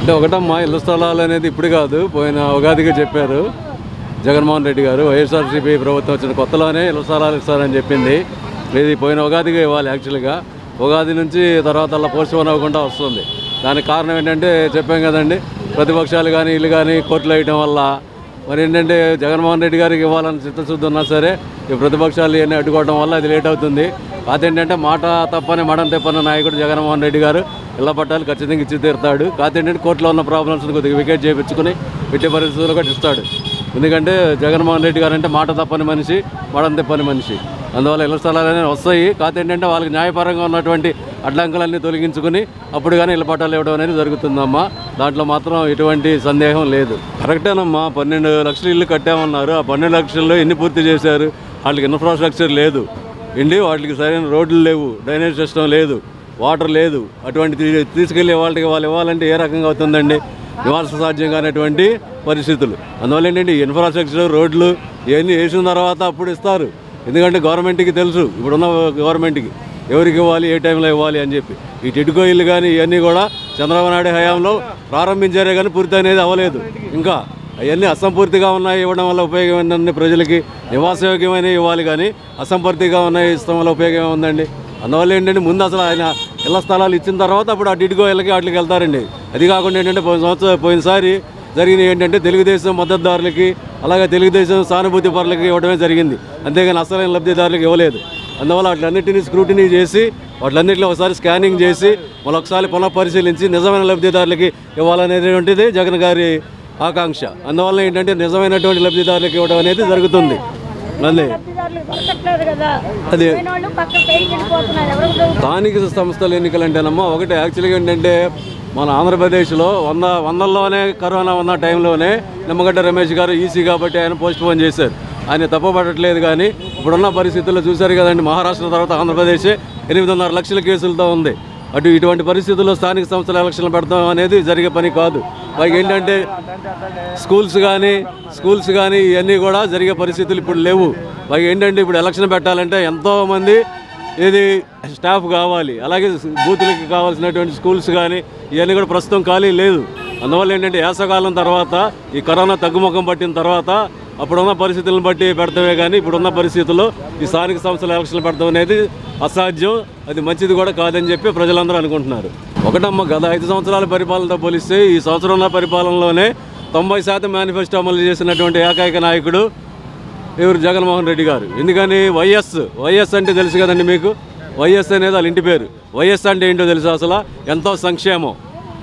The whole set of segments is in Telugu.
అంటే ఒకటమ్మా ఇళ్ల స్థలాలు అనేది ఇప్పుడు కాదు పోయిన ఉగాదిగా చెప్పారు జగన్మోహన్ రెడ్డి గారు వైఎస్ఆర్సీపీ ప్రభుత్వం వచ్చిన కొత్తలోనే ఇళ్ల స్థలాలు ఇస్తారని చెప్పింది ఇది పోయిన ఉగాదిగా ఇవ్వాలి యాక్చువల్గా ఉగాది నుంచి తర్వాత అలా పోస్ట్ పోన్ అవ్వకుండా వస్తుంది దానికి కారణం ఏంటంటే చెప్పాం కదండి ప్రతిపక్షాలు కానీ ఇల్లు కానీ కోర్టులు వేయటం వల్ల మరి ఏంటంటే జగన్మోహన్ రెడ్డి గారికి ఇవ్వాలని చిత్తశుద్ధి ఉన్నా సరే ఈ ప్రతిపక్షాలు ఇవన్నీ అడ్డుకోవడం వల్ల అది లేట్ అవుతుంది కాదేంటంటే మాట తప్పని మడం తెప్పని నాయకుడు జగన్మోహన్ రెడ్డి గారు ఇళ్ల పట్టాలు ఖచ్చితంగా ఇచ్చి తీరుతాడు కాదేంటంటే కోర్టులో ఉన్న ప్రాబ్లమ్స్ కొద్దిగా వికెట్ చేయించుకుని ఎట్టి పరిస్థితుల్లో కూడా ఇస్తాడు ఎందుకంటే జగన్మోహన్ రెడ్డి గారు అంటే మాట తప్పని మనిషి మడం తెప్పని మనిషి అందువల్ల ఇళ్ల స్థలాలు అనేవి వస్తాయి కాకపోతే ఏంటంటే వాళ్ళకి న్యాయపరంగా ఉన్నటువంటి అడ్డంకులన్నీ తొలగించుకుని అప్పుడు కానీ ఇళ్ల పట్టాలు ఇవ్వడం అనేది జరుగుతుందమ్మా దాంట్లో మాత్రం ఎటువంటి సందేహం లేదు కరెక్టేనమ్మా పన్నెండు లక్షలు ఇల్లు కట్టామన్నారు ఆ పన్నెండు లక్షల్లో ఎన్ని పూర్తి చేశారు వాళ్ళకి ఇన్ఫ్రాస్ట్రక్చర్ లేదు ఇండి వాటికి సరైన రోడ్లు లేవు డ్రైనేజ్ సిస్టమ్ లేదు వాటర్ లేదు అటువంటి తీ- తీసుకెళ్లే వాళ్ళకి వాళ్ళు ఇవ్వాలంటే ఏ రకంగా అవుతుందండి నివాస సాధ్యం కానటువంటి పరిస్థితులు అందువల్ల ఏంటంటే ఈ ఇన్ఫ్రాస్ట్రక్చర్ రోడ్లు ఇవన్నీ వేసిన తర్వాత అప్పుడు ఇస్తారు ఎందుకంటే గవర్నమెంట్కి తెలుసు ఇప్పుడున్న గవర్నమెంట్కి ఎవరికి ఇవ్వాలి ఏ టైంలో ఇవ్వాలి అని చెప్పి ఈ టిడ్కో ఇల్లు కానీ ఇవన్నీ కూడా చంద్రబాబు నాయుడు హయాంలో ప్రారంభించారే కానీ పూర్తి అనేది అవ్వలేదు ఇంకా అవన్నీ అసంపూర్తిగా ఉన్నాయి ఇవ్వడం వల్ల ఉపయోగం ఏంటంటే ప్రజలకి నివాసయోగ్యమైన ఇవ్వాలి కానీ అసంపూర్తిగా ఉన్నాయి ఇష్టం వల్ల ఉపయోగం ఉందండి అందువల్ల ఏంటంటే ముందు అసలు ఆయన ఇళ్ల స్థలాలు ఇచ్చిన తర్వాత అప్పుడు అటు ఇటుకో ఇళ్ళకి వాటికి వెళ్తారండి అది కాకుండా ఏంటంటే పోయిన సంవత్సరం పోయినసారి జరిగినవి ఏంటంటే తెలుగుదేశం మద్దతుదారులకి అలాగే తెలుగుదేశం సానుభూతి పరులకి ఇవ్వడమే జరిగింది అంతేగాని అసలైన లబ్ధిదారులకు ఇవ్వలేదు అందువల్ల వాటిలన్నింటినీ స్క్రూటినీ చేసి వాటిలన్నింటిలో ఒకసారి స్కానింగ్ చేసి మళ్ళీ ఒకసారి పునః పరిశీలించి నిజమైన లబ్ధిదారులకి ఇవ్వాలనేటువంటిది జగన్ గారి ఆకాంక్ష అందువల్ల ఏంటంటే నిజమైనటువంటి లబ్ధిదారులకు ఇవ్వడం అనేది జరుగుతుంది మళ్ళీ లబ్ధిదారులకు దొరకట్లేదు కదా అది పోయిన వాళ్ళు పక్కన పేరు వెళ్ళిపోతున్నారు ఎవరు స్థానిక సంస్థల ఎన్నికలు అంటేనమ్మా ఒకటి యాక్చువల్గా ఏంటంటే మన ఆంధ్రప్రదేశ్లో వంద వందల్లోనే కరోనా ఉన్న టైంలోనే నిమ్మగడ్డ రమేష్ గారు ఈసీ కాబట్టి ఆయన పోస్ట్ పోన్ చేశారు ఆయన తప్పబడట్లేదు కానీ ఇప్పుడున్న పరిస్థితుల్లో చూశారు కదండి మహారాష్ట్ర తర్వాత ఆంధ్రప్రదేశ్ ఎనిమిదిన్నర లక్షల కేసులతో ఉంది అటు ఇటువంటి పరిస్థితుల్లో స్థానిక సంస్థల ఎలక్షన్లు పెడతాం అనేది జరిగే పని కాదు పైగా ఏంటంటే స్కూల్స్ కానీ స్కూల్స్ కానీ ఇవన్నీ కూడా జరిగే పరిస్థితులు ఇప్పుడు లేవు పైగా ఏంటంటే ఇప్పుడు ఎలక్షన్ పెట్టాలంటే ఎంతోమంది ఇది స్టాఫ్ కావాలి అలాగే బూతులకి కావాల్సినటువంటి స్కూల్స్ కానీ ఇవన్నీ కూడా ప్రస్తుతం ఖాళీ లేదు అందువల్ల ఏంటంటే వేసవకాలం తర్వాత ఈ కరోనా తగ్గుముఖం పట్టిన తర్వాత అప్పుడున్న పరిస్థితులను బట్టి పెడతామే కానీ ఇప్పుడున్న పరిస్థితుల్లో ఈ స్థానిక సంస్థల ఎలక్షన్లు పెడతాం అనేది అసాధ్యం అది మంచిది కూడా కాదని చెప్పి ప్రజలందరూ అనుకుంటున్నారు ఒకటమ్మ గత ఐదు సంవత్సరాల పరిపాలనతో పోలిస్తే ఈ సంవత్సరం ఉన్న పరిపాలనలోనే తొంభై శాతం మేనిఫెస్టో అమలు చేసినటువంటి ఏకైక నాయకుడు ఎవరు జగన్మోహన్ రెడ్డి గారు ఎందుకని వైఎస్ వైఎస్ అంటే తెలుసు కదండి మీకు వైఎస్ అనేది వాళ్ళ ఇంటి పేరు వైఎస్ అంటే ఏంటో తెలుసు అసలు ఎంతో సంక్షేమం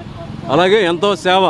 అలాగే ఎంతో సేవ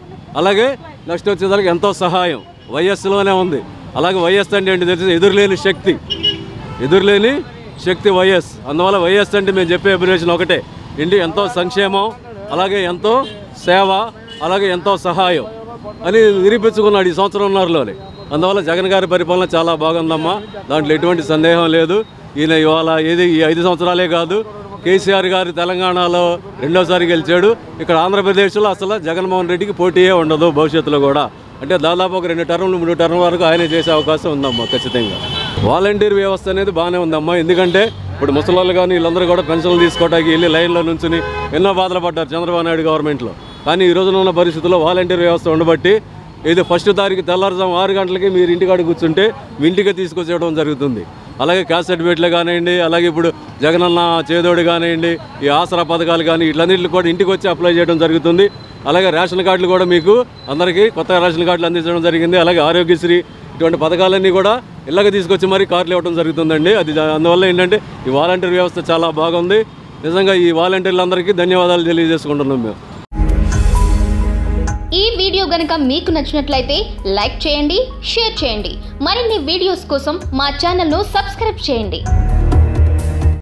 అలాగే నెక్స్ట్ వచ్చేసరికి ఎంతో సహాయం వైఎస్లోనే ఉంది అలాగే వైఎస్ అంటే ఏంటో తెలుసు ఎదురులేని శక్తి ఎదురులేని శక్తి వైఎస్ అందువల్ల వైఎస్ అంటే మేము చెప్పే అభినేషన్ ఒకటే ఏంటి ఎంతో సంక్షేమం అలాగే ఎంతో సేవ అలాగే ఎంతో సహాయం అని నిరూపించుకున్నాడు ఈ సంవత్సరంన్నరలోనే అందువల్ల జగన్ గారి పరిపాలన చాలా బాగుందమ్మా దాంట్లో ఎటువంటి సందేహం లేదు ఈయన ఇవాళ ఏది ఈ ఐదు సంవత్సరాలే కాదు కేసీఆర్ గారు తెలంగాణలో రెండోసారి గెలిచాడు ఇక్కడ ఆంధ్రప్రదేశ్లో అసలు జగన్మోహన్ రెడ్డికి పోటీయే ఉండదు భవిష్యత్తులో కూడా అంటే దాదాపు ఒక రెండు టర్మ్లు మూడు టర్మ్ వరకు ఆయనే చేసే అవకాశం ఉందమ్మా ఖచ్చితంగా వాలంటీర్ వ్యవస్థ అనేది బాగానే ఉందమ్మా ఎందుకంటే ఇప్పుడు ముసలాళ్ళు కానీ వీళ్ళందరూ కూడా పెన్షన్లు తీసుకోవడానికి వెళ్ళి లైన్లో నుంచుని ఎన్నో బాధలు పడ్డారు చంద్రబాబు నాయుడు గవర్నమెంట్లో కానీ ఈ రోజున ఉన్న పరిస్థితుల్లో వాలంటీర్ వ్యవస్థ ఉండబట్టి ఇది ఫస్ట్ తారీఖు తెల్లారుజాము ఆరు గంటలకి మీరు ఇంటికాడ కూర్చుంటే మీ ఇంటికి తీసుకొచ్చేయడం జరుగుతుంది అలాగే క్యాస్ట్ సర్టిఫికేట్లు కానివ్వండి అలాగే ఇప్పుడు జగనన్న చేదోడు కానివ్వండి ఈ ఆసరా పథకాలు కానీ వీటన్నిటిని కూడా ఇంటికి వచ్చి అప్లై చేయడం జరుగుతుంది అలాగే రేషన్ కార్డులు కూడా మీకు అందరికీ కొత్త రేషన్ కార్డులు అందించడం జరిగింది అలాగే ఆరోగ్యశ్రీ ఇటువంటి పథకాలన్నీ కూడా ఇళ్ళకి తీసుకొచ్చి మరీ కార్డులు ఇవ్వడం జరుగుతుందండి అది జా- అందువల్ల ఏంటంటే ఈ వాలంటీర్ వ్యవస్థ చాలా బాగుంది నిజంగా ఈ వాలంటీర్లందరికీ ధన్యవాదాలు తెలియజేసుకుంటున్నాం మేము ఈ వీడియో గనుక మీకు నచ్చినట్లయితే లైక్ చేయండి షేర్ చేయండి మరిన్ని వీడియోస్ కోసం మా ఛానల్ను సబ్స్క్రైబ్ చేయండి